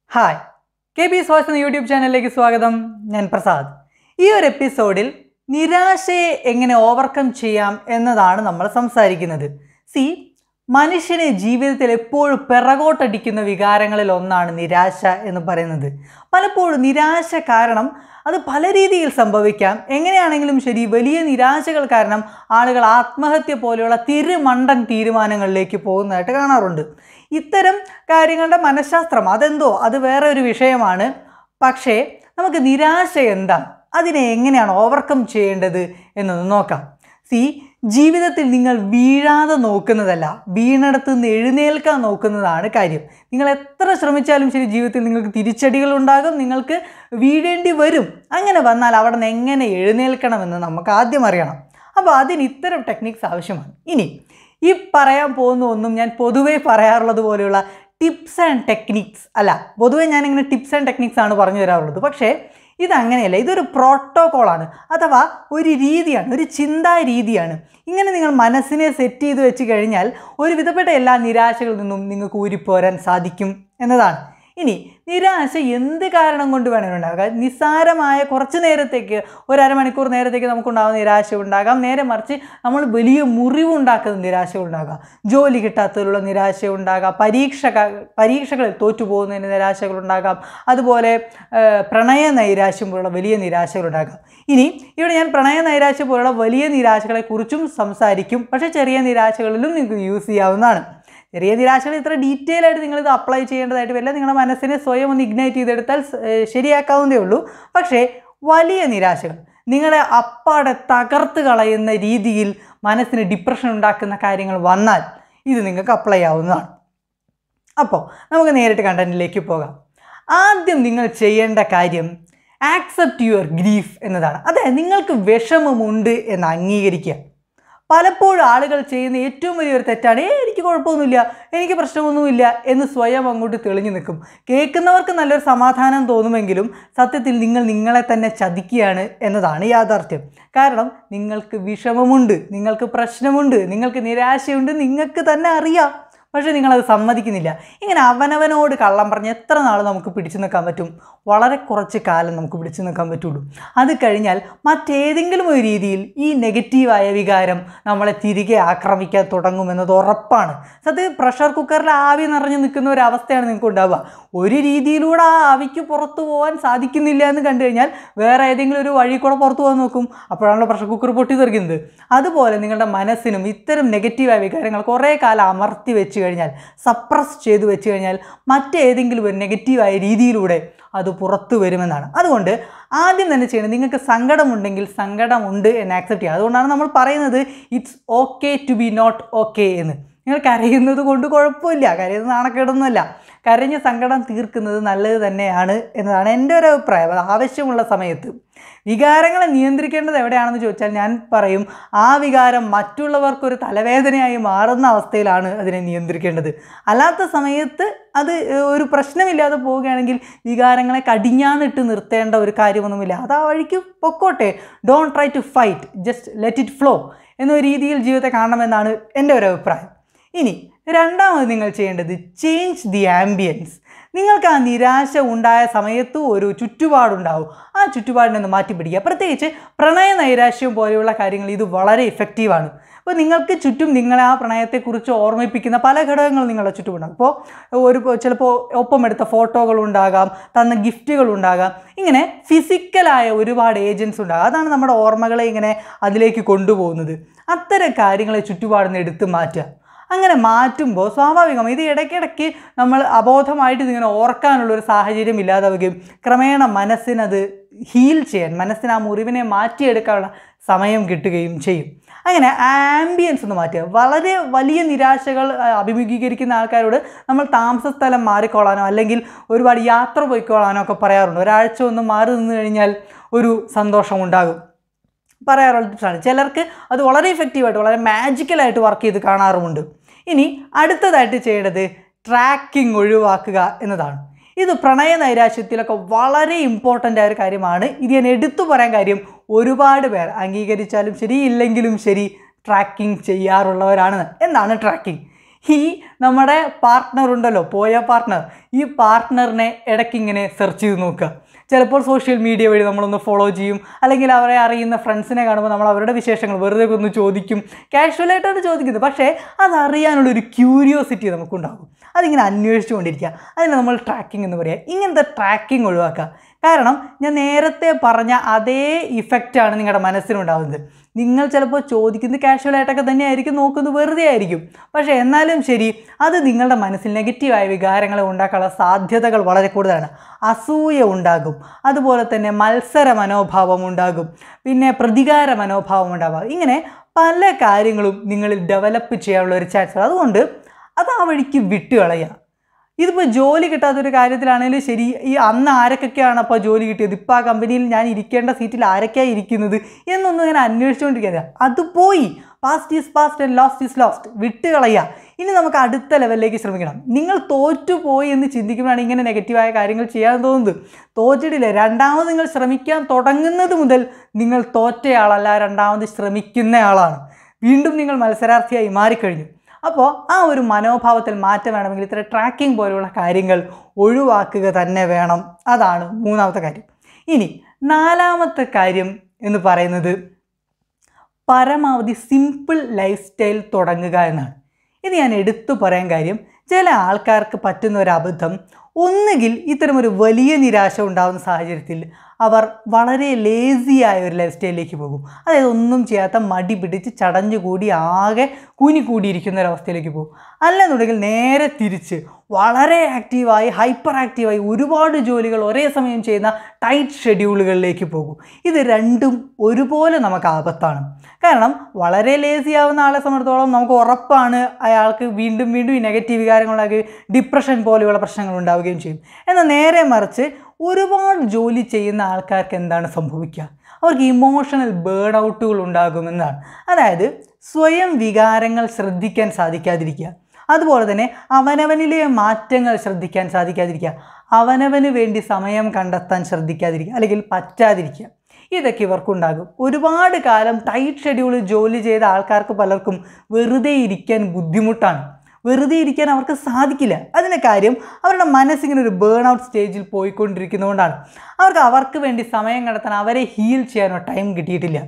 Hi K B സോയ്സ് എന്ന YouTube ചാനലിലേക്ക് സ്വാഗതം ഞാൻ പ്രസാദ് ഈ ഒരു എപ്പിസോഡിൽ നിരാശയെ എങ്ങനെ ഓവർകം ചെയ്യാം എന്നതാണ് നമ്മൾ സംസാരിക്കുന്നത് സി മനുഷ്യനെ ജീവിതത്തിൽ എപ്പോഴും പിറകോട്ടടിക്കുന്ന വികാരങ്ങളിൽ ഒന്നാണ് നിരാശ എന്ന് പറയുന്നത് പലപ്പോഴും നിരാശ കാരണം അത് പല രീതിയിൽ സംഭവിക്കാം എങ്ങനെയാണെങ്കിലും ശരി വലിയ നിരാശകൾ കാരണം ആളുകൾ ആത്മഹത്യ പോലെയുള്ള തിരുമണ്ടൻ തീരുമാനങ്ങളിലേക്ക് പോകുന്നതായിട്ട് കാണാറുണ്ട് ഇത്തരം കാര്യങ്ങളുടെ മനഃശാസ്ത്രം അതെന്തോ അത് വേറെ ഒരു വിഷയമാണ് പക്ഷേ നമുക്ക് നിരാശ എന്താണ് അതിനെ എങ്ങനെയാണ് ഓവർകം ചെയ്യേണ്ടത് എന്നൊന്ന് നോക്കാം സി ജീവിതത്തിൽ നിങ്ങൾ വീഴാതെ നോക്കുന്നതല്ല വീണിടത്ത് നിന്ന് എഴുന്നേൽക്കാൻ നോക്കുന്നതാണ് കാര്യം നിങ്ങൾ എത്ര ശ്രമിച്ചാലും ശരി ജീവിതത്തിൽ നിങ്ങൾക്ക് തിരിച്ചടികൾ ഉണ്ടാകും നിങ്ങൾക്ക് വീഴേണ്ടി വരും അങ്ങനെ വന്നാൽ അവിടെ നിന്ന് എങ്ങനെ എഴുന്നേൽക്കണമെന്ന് നമുക്ക് ആദ്യം അറിയണം അപ്പോൾ അതിന് ഇത്തരം ടെക്നിക്സ് ആവശ്യമാണ് ഇനി ഈ പറയാൻ പോകുന്ന ഒന്നും ഞാൻ പൊതുവേ പറയാറുള്ളത് പോലെയുള്ള ടിപ്സ് ആൻഡ് ടെക്നിക്സ് അല്ല പൊതുവേ ഞാനിങ്ങനെ ടിപ്സ് ആൻഡ് ടെക്നിക്സ് ആണ് പറഞ്ഞു തരാറുള്ളത് പക്ഷേ ഇതങ്ങനെയല്ല ഇതൊരു പ്രോട്ടോകോളാണ് അഥവാ ഒരു രീതിയാണ് ഒരു ചിന്താ രീതിയാണ് ഇങ്ങനെ നിങ്ങൾ മനസ്സിനെ സെറ്റ് ചെയ്ത് വെച്ച് കഴിഞ്ഞാൽ ഒരു വിധപ്പെട്ട എല്ലാ നിരാശകളിൽ നിന്നും നിങ്ങൾക്ക് ഊരിപ്പോരാൻ സാധിക്കും എന്നതാണ് ഇനി നിരാശ എന്ത് കാരണം കൊണ്ട് വേണമെങ്കിലും ഉണ്ടാകാം നിസ്സാരമായ കുറച്ച് നേരത്തേക്ക് ഒരു അരമണിക്കൂർ നേരത്തേക്ക് നമുക്കുണ്ടാകുന്ന നിരാശ ഉണ്ടാകാം നേരെ മറിച്ച് നമ്മൾ വലിയ മുറിവുണ്ടാക്കുന്ന നിരാശ ഉണ്ടാകാം ജോലി കിട്ടാത്തതിലുള്ള നിരാശ ഉണ്ടാകാം പരീക്ഷ പരീക്ഷകളിൽ തോറ്റുപോകുന്നതിന് നിരാശകൾ ഉണ്ടാകാം അതുപോലെ ആ, പ്രണയ നൈരാശ്യം പോലുള്ള വലിയ നിരാശകൾ ഉണ്ടാകാം ഇനി ഇവിടെ ഞാൻ പ്രണയ നൈരാശ്യം പോലുള്ള വലിയ നിരാശകളെക്കുറിച്ചും സംസാരിക്കും പക്ഷേ ചെറിയ നിരാശകളിലും നിങ്ങൾക്ക് യൂസ് ചെയ്യാവുന്നതാണ് ചെറിയ നിരാശകൾ ഇത്ര ഡീറ്റെയിൽ ആയിട്ട് നിങ്ങളിത് അപ്ലൈ ചെയ്യേണ്ടതായിട്ട് വരില്ല നിങ്ങളുടെ മനസ്സിനെ സ്വയം ഒന്ന് ഇഗ്നൈറ്റ് ചെയ്തെടുത്താൽ സ്- ഏഹ് ശരിയാക്കാവുന്നതേ ഉള്ളൂ പക്ഷേ വലിയ നിരാശകൾ നിങ്ങളെ അപ്പാടെ തകർത്ത് കളയുന്ന രീതിയിൽ മനസ്സിന് ഡിപ്രഷൻ ഉണ്ടാക്കുന്ന കാര്യങ്ങൾ വന്നാൽ ഇത് നിങ്ങൾക്ക് അപ്ലൈ ആവുന്നതാണ് അപ്പോൾ നമുക്ക് നേരിട്ട് കണ്ടന്റിലേക്ക് പോകാം ആദ്യം നിങ്ങൾ ചെയ്യേണ്ട കാര്യം ആക്സെപ്റ്റ് യുവർ ഗ്രീഫ് എന്നതാണ് അതെ നിങ്ങൾക്ക് വിഷമമുണ്ട് എന്ന് അംഗീകരിക്കുക പലപ്പോഴും ആളുകൾ ചെയ്യുന്ന ഏറ്റവും വലിയൊരു തെറ്റാണ് ഏ എനിക്ക് കുഴപ്പമൊന്നുമില്ല എനിക്ക് പ്രശ്നമൊന്നുമില്ല എന്ന് സ്വയം അങ്ങോട്ട് തെളിഞ്ഞു നിൽക്കും കേൾക്കുന്നവർക്ക് നല്ലൊരു സമാധാനം തോന്നുമെങ്കിലും സത്യത്തിൽ നിങ്ങൾ നിങ്ങളെ തന്നെ ചതിക്കുകയാണ് എന്നതാണ് യാഥാർത്ഥ്യം കാരണം നിങ്ങൾക്ക് വിഷമമുണ്ട് നിങ്ങൾക്ക് പ്രശ്നമുണ്ട് നിങ്ങൾക്ക് നിരാശയുണ്ട് നിങ്ങൾക്ക് തന്നെ അറിയാം പക്ഷേ നിങ്ങളത് സമ്മതിക്കുന്നില്ല ഇങ്ങനെ അവനവനോട് കള്ളം പറഞ്ഞ് എത്ര നാൾ നമുക്ക് പിടിച്ചു നിൽക്കാൻ പറ്റും വളരെ കുറച്ച് കാലം നമുക്ക് പിടിച്ചു നിൽക്കാൻ പറ്റുള്ളൂ അത് കഴിഞ്ഞാൽ മറ്റേതെങ്കിലും ഒരു രീതിയിൽ ഈ നെഗറ്റീവായ വികാരം നമ്മളെ തിരികെ ആക്രമിക്കാൻ തുടങ്ങുമെന്നത് ഉറപ്പാണ് സത്യത്തിൽ പ്രഷർ കുക്കറിൽ ആവി നിറഞ്ഞു നിൽക്കുന്ന ഒരു അവസ്ഥയാണ് നിങ്ങൾക്ക് ഉണ്ടാവുക ഒരു രീതിയിലൂടെ ആ ആവിക്ക് പുറത്തു പോകാൻ സാധിക്കുന്നില്ല എന്ന് കണ്ടു കഴിഞ്ഞാൽ വേറെ ഏതെങ്കിലും ഒരു വഴി കൂടെ പുറത്തു പോകാൻ നോക്കും അപ്പോഴാണല്ലോ പ്രഷർ കുക്കർ പൊട്ടിത്തെറിക്കുന്നത് അതുപോലെ നിങ്ങളുടെ മനസ്സിനും ഇത്തരം നെഗറ്റീവായ വികാരങ്ങൾ കുറേ കാലം അമർത്തി വെച്ച് കഴിഞ്ഞാൽ സപ്രസ് ചെയ്ത് വെച്ച് കഴിഞ്ഞാൽ മറ്റേതെങ്കിലും ഒരു നെഗറ്റീവായ രീതിയിലൂടെ അത് പുറത്തു വരുമെന്നാണ് അതുകൊണ്ട് ആദ്യം തന്നെ ചെയ്യണം നിങ്ങൾക്ക് സങ്കടമുണ്ടെങ്കിൽ സങ്കടമുണ്ട് എന്ന് ആക്സെപ്റ്റ് ചെയ്യുക അതുകൊണ്ടാണ് നമ്മൾ പറയുന്നത് it's okay to be not okay എന്ന് നിങ്ങൾ കരയുന്നത് കൊണ്ട് കുഴപ്പമില്ല കരയുന്നത് നാണക്കേടൊന്നുമല്ല കരഞ്ഞ് സങ്കടം തീർക്കുന്നത് നല്ലത് തന്നെയാണ് എന്നതാണ് എൻ്റെ ഒരു അഭിപ്രായം അത് ആവശ്യമുള്ള സമയത്ത് വികാരങ്ങളെ നിയന്ത്രിക്കേണ്ടത് എവിടെയാണെന്ന് ചോദിച്ചാൽ ഞാൻ പറയും ആ വികാരം മറ്റുള്ളവർക്കൊരു തലവേദനയായി മാറുന്ന അവസ്ഥയിലാണ് അതിനെ നിയന്ത്രിക്കേണ്ടത് അല്ലാത്ത സമയത്ത് അത് ഏഹ്, ഒരു പ്രശ്നമില്ലാതെ പോവുകയാണെങ്കിൽ വികാരങ്ങളെ കടിഞ്ഞാണിട്ട് നിർത്തേണ്ട ഒരു കാര്യമൊന്നുമില്ല അത് ആ വഴിക്ക് പൊക്കോട്ടെ don't try to fight just let it flow എന്ന രീതിയിൽ ജീവിതത്തെ കാണണമെന്നാണ് എൻ്റെ ഒരു അഭിപ്രായം ഇനി രണ്ടാമത് നിങ്ങൾ ചെയ്യേണ്ടത് ചേഞ്ച് ദി ആംബിയൻസ് നിങ്ങൾക്ക് ആ നിരാശ ഉണ്ടായ സമയത്ത് ഒരു ചുറ്റുപാടുണ്ടാവും ആ ചുറ്റുപാടിനെ ഒന്ന് മാറ്റി പിടിക്കുക പ്രത്യേകിച്ച് പ്രണയ നൈരാശ്യം പോലെയുള്ള കാര്യങ്ങൾ ഇത് വളരെ ഇഫക്റ്റീവാണ് അപ്പോൾ നിങ്ങൾക്ക് ചുറ്റും നിങ്ങളെ ആ പ്രണയത്തെക്കുറിച്ച് ഓർമ്മിപ്പിക്കുന്ന പല ഘടകങ്ങളും നിങ്ങളുടെ ചുറ്റുമുണ്ടാകും അപ്പോൾ ഒരു ചിലപ്പോൾ ഒപ്പം എടുത്ത ഫോട്ടോകൾ ഉണ്ടാകാം തന്ന ഗിഫ്റ്റുകൾ ഉണ്ടാകാം ഇങ്ങനെ ഫിസിക്കലായ ഒരുപാട് ഏജൻസ് ഉണ്ടാകാം അതാണ് നമ്മുടെ ഓർമ്മകളെ ഇങ്ങനെ അതിലേക്ക് കൊണ്ടുപോകുന്നത് അത്തരം കാര്യങ്ങളെ ചുറ്റുപാടുന്ന് എടുത്ത് മാറ്റുക അങ്ങനെ മാറ്റുമ്പോൾ സ്വാഭാവികം ഇത് ഇടയ്ക്കിടയ്ക്ക് നമ്മൾ അബോധമായിട്ട് ഇതിങ്ങനെ ഓർക്കാനുള്ള ഒരു സാഹചര്യം ഇല്ലാതാവുകയും ക്രമേണ മനസ്സിനത് ഹീൽ ചെയ്യാൻ മനസ്സിന് ആ മുറിവിനെ മാറ്റിയെടുക്കാനുള്ള സമയം കിട്ടുകയും ചെയ്യും അങ്ങനെ ആംബിയൻസ് ഒന്ന് മാറ്റുക വളരെ വലിയ നിരാശകൾ ആ, അഭിമുഖീകരിക്കുന്ന ആൾക്കാരോട് നമ്മൾ താമസ സ്ഥലം മാറിക്കോളാനോ അല്ലെങ്കിൽ ഒരുപാട് യാത്ര പോയിക്കോളാനോ ഒക്കെ പറയാറുണ്ട് ഒരാഴ്ച ഒന്ന് മാറി നിന്ന് കഴിഞ്ഞാൽ ഒരു സന്തോഷം ഉണ്ടാകും പറയാറുള്ള ടിപ്സാണ് ചിലർക്ക് അത് വളരെ ഇഫക്റ്റീവായിട്ട് വളരെ മാജിക്കലായിട്ട് വർക്ക് ചെയ്ത് കാണാറുമുണ്ട് ഇനി അടുത്തതായിട്ട് ചെയ്യേണ്ടത് ട്രാക്കിംഗ് ഒഴിവാക്കുക എന്നതാണ് ഇത് പ്രണയ നൈരാശ്യത്തിലൊക്കെ വളരെ ഇമ്പോർട്ടൻ്റ് ആയ ഒരു കാര്യമാണ് ഇത് ഞാൻ എടുത്തു പറയാൻ കാര്യം ഒരുപാട് പേർ അംഗീകരിച്ചാലും ശരി ഇല്ലെങ്കിലും ശരി ട്രാക്കിംഗ് ചെയ്യാറുള്ളവരാണ് എന്താണ് ട്രാക്കിംഗ് ഈ നമ്മുടെ പാർട്ട്ണർ ഉണ്ടല്ലോ പോയ പാർട്ട്ണർ ഈ പാർട്ട്ണറിനെ ഇടയ്ക്കിങ്ങനെ സെർച്ച് ചെയ്ത് നോക്കുക ചിലപ്പോൾ സോഷ്യൽ മീഡിയ വഴി നമ്മളൊന്ന് ഫോളോ ചെയ്യും അല്ലെങ്കിൽ അവരെ അറിയുന്ന ഫ്രണ്ട്സിനെ കാണുമ്പോൾ നമ്മൾ അവരുടെ വിശേഷങ്ങൾ വെറുതെ ഒന്ന് ചോദിക്കും കാഷ്വലായിട്ടാണ് ചോദിക്കുന്നത് പക്ഷേ അതറിയാനുള്ളൊരു ക്യൂരിയോസിറ്റി നമുക്കുണ്ടാകും അതിങ്ങനെ അന്വേഷിച്ചുകൊണ്ടിരിക്കുക അതിന് നമ്മൾ ട്രാക്കിംഗ് എന്ന് പറയുക ഇങ്ങനത്തെ ട്രാക്കിംഗ് ഒഴിവാക്കുക കാരണം ഞാൻ നേരത്തെ പറഞ്ഞ അതേ ഇഫക്റ്റാണ് നിങ്ങളുടെ മനസ്സിനുണ്ടാകുന്നത് നിങ്ങൾ ചിലപ്പോൾ ചോദിക്കുന്നത് കാഷ്വലായിട്ടൊക്കെ തന്നെയായിരിക്കും നോക്കുന്നത് വെറുതെ ആയിരിക്കും പക്ഷേ എന്നാലും ശരി അത് നിങ്ങളുടെ മനസ്സിൽ നെഗറ്റീവായ വികാരങ്ങളെ ഉണ്ടാക്കാനുള്ള സാധ്യതകൾ വളരെ കൂടുതലാണ് അസൂയ ഉണ്ടാകും അതുപോലെ തന്നെ മത്സര മനോഭാവം ഉണ്ടാകും പിന്നെ പ്രതികാര മനോഭാവം ഉണ്ടാകും ഇങ്ങനെ പല കാര്യങ്ങളും നിങ്ങളിൽ ഡെവലപ്പ് ചെയ്യാനുള്ള ഒരു ചാൻസ് അതുകൊണ്ട് അത് ആ വഴിക്ക് വിട്ടുകളയുക ഇതിപ്പോൾ ജോലി കിട്ടാത്തൊരു കാര്യത്തിലാണെങ്കിലും ശരി ഈ അന്ന് ആരൊക്കെയാണ് അപ്പോൾ ജോലി കിട്ടിയത് ഇപ്പോൾ ആ കമ്പനിയിൽ ഞാൻ ഇരിക്കേണ്ട സീറ്റിൽ ആരൊക്കെയാണ് ഇരിക്കുന്നത് എന്നൊന്നും ഞാൻ അന്വേഷിച്ചുകൊണ്ടിരിക്കുക അത് പോയി past is past and lost is lost വിട്ട് കളയുക ഇനി നമുക്ക് അടുത്ത ലെവലിലേക്ക് ശ്രമിക്കണം നിങ്ങൾ തോറ്റുപോയി എന്ന് ചിന്തിക്കുമ്പോഴാണ് ഇങ്ങനെ നെഗറ്റീവായ കാര്യങ്ങൾ ചെയ്യാൻ തോന്നുന്നത് തോറ്റിട്ടില്ല രണ്ടാമത് നിങ്ങൾ ശ്രമിക്കാൻ തുടങ്ങുന്നത് മുതൽ നിങ്ങൾ തോറ്റയാളല്ല രണ്ടാമത് ശ്രമിക്കുന്നയാളാണ് വീണ്ടും നിങ്ങൾ മത്സരാർത്ഥിയായി മാറിക്കഴിഞ്ഞു അപ്പോൾ ആ ഒരു മനോഭാവത്തിൽ മാറ്റം വേണമെങ്കിൽ ഇത്ര ട്രാക്കിംഗ് പോലെയുള്ള കാര്യങ്ങൾ ഒഴിവാക്കുക തന്നെ വേണം അതാണ് മൂന്നാമത്തെ കാര്യം ഇനി നാലാമത്തെ കാര്യം എന്ന് പറയുന്നത് പരമാവധി സിമ്പിൾ ലൈഫ് സ്റ്റൈൽ തുടങ്ങുക എന്നാണ് ഇത് ഞാൻ എടുത്തു പറയാൻ കാര്യം ചില ആൾക്കാർക്ക് പറ്റുന്ന ഒരു അബദ്ധം ഒന്നുകിൽ ഇത്തരമൊരു വലിയ നിരാശ ഉണ്ടാകുന്ന സാഹചര്യത്തിൽ അവർ വളരെ ലേസിയായ ഒരു ലൈഫ് സ്റ്റൈലിലേക്ക് പോകും അതായത് ഒന്നും ചെയ്യാത്ത മടി പിടിച്ച് ചടഞ്ഞു കൂടി ആകെ കൂനി കൂടിയിരിക്കുന്ന ഒരവസ്ഥയിലേക്ക് പോകും അല്ലെന്നുണ്ടെങ്കിൽ നേരെ തിരിച്ച് വളരെ ആക്റ്റീവായി ഹൈപ്പർ ആക്റ്റീവായി ഒരുപാട് ജോലികൾ ഒരേ സമയം ചെയ്യുന്ന ടൈറ്റ് ഷെഡ്യൂളുകളിലേക്ക് പോകും ഇത് രണ്ടും ഒരുപോലെ നമുക്ക് ആപത്താണ് കാരണം വളരെ ലേസി ആവുന്ന ആളെ സംബന്ധിച്ചിടത്തോളം നമുക്ക് ഉറപ്പാണ് അയാൾക്ക് വീണ്ടും വീണ്ടും ഈ നെഗറ്റീവ് വികാരങ്ങളാക്കി ഡിപ്രഷൻ പോലെയുള്ള പ്രശ്നങ്ങൾ ഉണ്ടാവുകയും ചെയ്യും എന്നാൽ നേരെ മറിച്ച് ഒരുപാട് ജോലി ചെയ്യുന്ന ആൾക്കാർക്ക് എന്താണ് സംഭവിക്കുക അവർക്ക് ഇമോഷണൽ ബേൺ ഔട്ടുകൾ ഉണ്ടാകുമെന്നാണ് അതായത് സ്വയം വികാരങ്ങൾ ശ്രദ്ധിക്കാൻ സാധിക്കാതിരിക്കുക അതുപോലെ തന്നെ അവനവനിലെ മാറ്റങ്ങൾ ശ്രദ്ധിക്കാൻ സാധിക്കാതിരിക്കുക അവനവന് വേണ്ടി സമയം കണ്ടെത്താൻ ശ്രദ്ധിക്കാതിരിക്കുക അല്ലെങ്കിൽ പറ്റാതിരിക്കുക ഇതൊക്കെ ഇവർക്കുണ്ടാകും ഒരുപാട് കാലം ടൈറ്റ് ഷെഡ്യൂളിൽ ജോലി ചെയ്ത ആൾക്കാർക്ക് പലർക്കും വെറുതെ ഇരിക്കാൻ ബുദ്ധിമുട്ടാണ് വെറുതെ ഇരിക്കാൻ അവർക്ക് സാധിക്കില്ല അതിൻ്റെ കാര്യം അവരുടെ മനസ്സിങ്ങനെ ഒരു ബേൺ ഔട്ട് സ്റ്റേജിൽ പോയിക്കൊണ്ടിരിക്കുന്നതുകൊണ്ടാണ് അവർക്ക് അവർക്ക് വേണ്ടി സമയം കണ്ടെത്താൻ അവരെ ഹീൽ ചെയ്യാനോ ടൈം കിട്ടിയിട്ടില്ല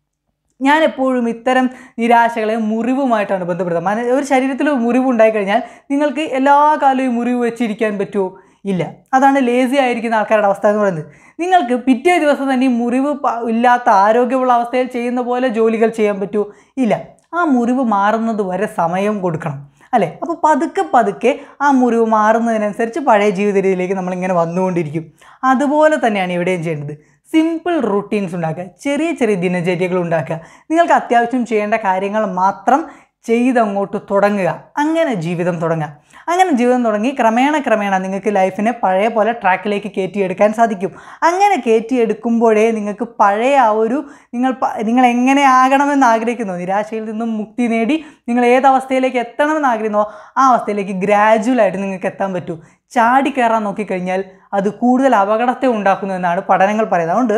ഞാൻ എപ്പോഴും ഇത്തരം നിരാശകളെ മുറിവുമായിട്ടാണ് ബന്ധപ്പെടുന്നത് മന ഒരു ശരീരത്തിൽ മുറിവ് ഉണ്ടായിക്കഴിഞ്ഞാൽ നിങ്ങൾക്ക് എല്ലാ കാലവും ഈ മുറിവ് വെച്ചിരിക്കാൻ പറ്റുമോ ഇല്ല അതാണ് ലേസി ആയിരിക്കുന്ന ആൾക്കാരുടെ അവസ്ഥ എന്ന് പറയുന്നത് നിങ്ങൾക്ക് പിറ്റേ ദിവസം തന്നെ ഈ മുറിവ് പ- ഇല്ലാത്ത ആരോഗ്യമുള്ള അവസ്ഥയിൽ ചെയ്യുന്ന പോലെ ജോലികൾ ചെയ്യാൻ പറ്റുമോ ഇല്ല ആ മുറിവ് മാറുന്നത് വരെ സമയം കൊടുക്കണം അല്ലേ അപ്പോൾ പതുക്കെ പതുക്കെ ആ മുറിവ് മാറുന്നതിനനുസരിച്ച് പഴയ ജീവിത രീതിയിലേക്ക് നമ്മളിങ്ങനെ വന്നുകൊണ്ടിരിക്കും അതുപോലെ തന്നെയാണ് ഇവിടെയും ചെയ്യേണ്ടത് സിമ്പിൾ റുട്ടീൻസ് ഉണ്ടാക്കുക ചെറിയ ചെറിയ ദിനചര്യകൾ ഉണ്ടാക്കുക നിങ്ങൾക്ക് അത്യാവശ്യം ചെയ്യേണ്ട കാര്യങ്ങൾ മാത്രം ചെയ്തങ്ങോട്ട് തുടങ്ങുക അങ്ങനെ ജീവിതം തുടങ്ങുക അങ്ങനെ ജീവിതം തുടങ്ങി ക്രമേണ ക്രമേണ നിങ്ങൾക്ക് ലൈഫിനെ പഴയ പോലെ ട്രാക്കിലേക്ക് കയറ്റിയെടുക്കാൻ സാധിക്കും അങ്ങനെ കയറ്റിയെടുക്കുമ്പോഴേ നിങ്ങൾക്ക് പഴയ ആ ഒരു നിങ്ങൾ പ- നിങ്ങൾ എങ്ങനെ ആകണമെന്ന് ആഗ്രഹിക്കുന്നു നിരാശയിൽ നിന്നും മുക്തി നേടി നിങ്ങൾ ഏതവസ്ഥയിലേക്ക് എത്തണമെന്ന് ആഗ്രഹിക്കുന്നോ ആ അവസ്ഥയിലേക്ക് ഗ്രാജുവലായിട്ട് നിങ്ങൾക്ക് എത്താൻ പറ്റൂ ചാടി കയറാൻ നോക്കിക്കഴിഞ്ഞാൽ അത് കൂടുതൽ അപകടത്തെ ഉണ്ടാക്കുന്നു എന്നാണ് പഠനങ്ങൾ പറയുന്നത് അതുകൊണ്ട്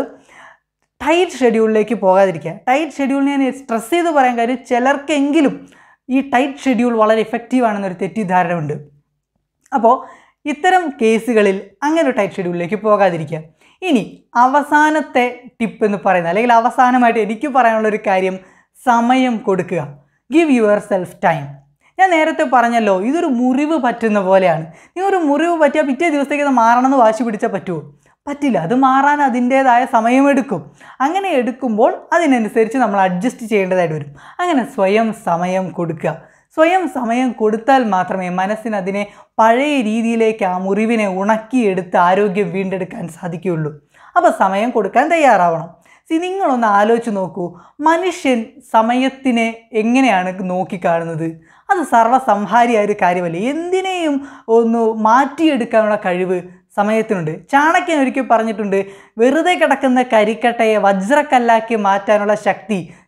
ടൈറ്റ് ഷെഡ്യൂളിലേക്ക് പോകാതിരിക്കുക ടൈറ്റ് ഷെഡ്യൂളിന് ഞാൻ സ്ട്രെസ് ചെയ്ത് പറയാൻ കാര്യം ചിലർക്കെങ്കിലും ഈ ടൈറ്റ് ഷെഡ്യൂൾ വളരെ ഇഫക്റ്റീവ് ആണെന്നൊരു തെറ്റിദ്ധാരണ ഉണ്ട് അപ്പോൾ ഇത്തരം കേസുകളിൽ അങ്ങനെ ഒരു ടൈറ്റ് ഷെഡ്യൂളിലേക്ക് പോകാതിരിക്കുക ഇനി അവസാനത്തെ ടിപ്പ് എന്ന് പറയുന്നത് അല്ലെങ്കിൽ അവസാനമായിട്ട് എനിക്ക് പറയാനുള്ളൊരു കാര്യം സമയം കൊടുക്കുക ഗിവ് യുവർ സെൽഫ് ടൈം ഞാൻ നേരത്തെ പറഞ്ഞല്ലോ ഇതൊരു മുറിവ് പറ്റുന്ന പോലെയാണ് നീ ഒരു മുറിവ് പറ്റിയാൽ പിറ്റേ ദിവസത്തേക്ക് അത് മാറണമെന്ന് വാശി പിടിച്ചാൽ പറ്റുമോ പറ്റില്ല അത് മാറാൻ അതിൻ്റേതായ സമയമെടുക്കും അങ്ങനെ എടുക്കുമ്പോൾ അതിനനുസരിച്ച് നമ്മൾ അഡ്ജസ്റ്റ് ചെയ്യേണ്ടതായിട്ട് വരും അങ്ങനെ സ്വയം സമയം കൊടുക്കുക സ്വയം സമയം കൊടുത്താൽ മാത്രമേ മനസ്സിന് അതിനെ പഴയ രീതിയിലേക്ക് ആ മുറിവിനെ ഉണക്കിയെടുത്ത് ആരോഗ്യം വീണ്ടെടുക്കാൻ സാധിക്കുകയുള്ളൂ അപ്പോൾ സമയം കൊടുക്കാൻ തയ്യാറാവണം സി നിങ്ങളൊന്ന് ആലോചിച്ച് നോക്കൂ മനുഷ്യൻ സമയത്തിനെ എങ്ങനെയാണ് നോക്കിക്കാണുന്നത് അത് സർവ്വസംഹാരിയായ ഒരു കാര്യമല്ല എന്തിനേയും ഒന്ന് മാറ്റിയെടുക്കാനുള്ള കഴിവ് സമയത്തിനുണ്ട് ചാണക്യൻ ഒരിക്കൽ പറഞ്ഞിട്ടുണ്ട് വെറുതെ കിടക്കുന്ന കരിക്കട്ടയെ വജ്രക്കല്ലാക്കി മാറ്റാനുള്ള ശക്തി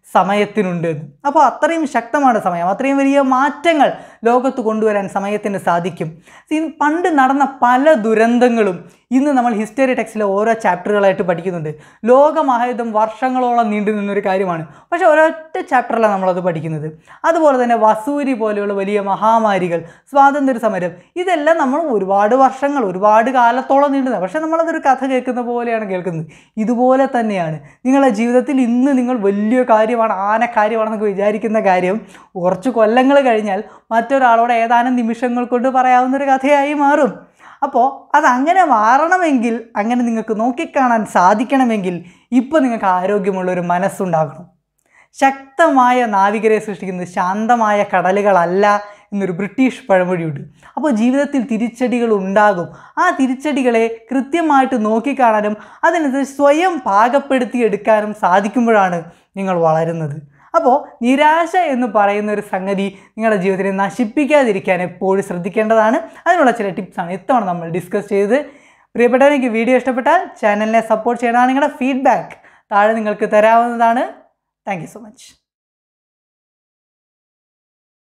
സമയത്തിനുണ്ട് എന്ന്. അപ്പോൾ അത്രയും ശക്തമാണ് സമയം അത്രയും വലിയ മാറ്റങ്ങൾ ലോകത്ത് കൊണ്ടുവരാൻ സമയത്തിന് സാധിക്കും ഈ പണ്ട് നടന്ന പല ദുരന്തങ്ങളും ഇന്ന് നമ്മൾ ഹിസ്റ്ററി ടെക്സ്റ്റിലെ ഓരോ ചാപ്റ്ററുകളായിട്ട് പഠിക്കുന്നുണ്ട് ലോകമഹായുദ്ധം വർഷങ്ങളോളം നീണ്ടു നിന്നൊരു കാര്യമാണ് പക്ഷേ ഒരൊറ്റ ചാപ്റ്ററിലാണ് നമ്മളത് പഠിക്കുന്നത് അതുപോലെ തന്നെ വസൂരി പോലെയുള്ള വലിയ മഹാമാരികൾ സ്വാതന്ത്ര്യ സമരം ഇതെല്ലാം നമ്മൾ ഒരുപാട് വർഷങ്ങൾ ഒരുപാട് കാലത്തോളം നീണ്ടുന്നത് പക്ഷേ നമ്മളതൊരു കഥ കേൾക്കുന്ന പോലെയാണ് കേൾക്കുന്നത് ഇതുപോലെ തന്നെയാണ് നിങ്ങളുടെ ജീവിതത്തിൽ ഇന്ന് നിങ്ങൾ വലിയ കാര്യമാണ് ആന കാര്യമാണെന്നൊക്കെ വിചാരിക്കുന്ന കാര്യം കുറച്ച് കൊല്ലങ്ങൾ കഴിഞ്ഞാൽ മറ്റൊരാളോട് ഏതാനും നിമിഷങ്ങൾ കൊണ്ട് പറയാവുന്നൊരു കഥയായി മാറും അപ്പോൾ അതങ്ങനെ മാറണമെങ്കിൽ അങ്ങനെ നിങ്ങൾക്ക് നോക്കിക്കാണാൻ സാധിക്കണമെങ്കിൽ ഇപ്പോൾ നിങ്ങൾക്ക് ആരോഗ്യമുള്ള ഒരു മനസ്സുണ്ടാകണം ശക്തമായ നാവികരെ സൃഷ്ടിക്കുന്നത് ശാന്തമായ കടലുകളല്ല എന്നൊരു ബ്രിട്ടീഷ് പഴമൊഴിയുണ്ട് അപ്പോൾ ജീവിതത്തിൽ തിരിച്ചടികൾ ഉണ്ടാകും ആ തിരിച്ചടികളെ കൃത്യമായിട്ട് നോക്കിക്കാണാനും അതിനനുസരിച്ച് സ്വയം പാകപ്പെടുത്തിയെടുക്കാനും സാധിക്കുമ്പോഴാണ് നിങ്ങൾ വളരുന്നത് അപ്പോൾ നിരാശ എന്ന് പറയുന്ന ഒരു സംഗതി നിങ്ങളുടെ ജീവിതത്തിനെ നശിപ്പിക്കാതിരിക്കാൻ എപ്പോഴും ശ്രദ്ധിക്കേണ്ടതാണ് അതിനുള്ള ചില ടിപ്സാണ് ഇത്തവണ നമ്മൾ ഡിസ്കസ് ചെയ്ത് പ്രിയപ്പെട്ടവരെനിക്ക് വീഡിയോ ഇഷ്ടപ്പെട്ടാൽ ചാനലിനെ സപ്പോർട്ട് ചെയ്യണമെങ്കിൽ നിങ്ങളുടെ ഫീഡ്ബാക്ക് താഴെ നിങ്ങൾക്ക് തരാവുന്നതാണ് താങ്ക് യു സോ മച്ച്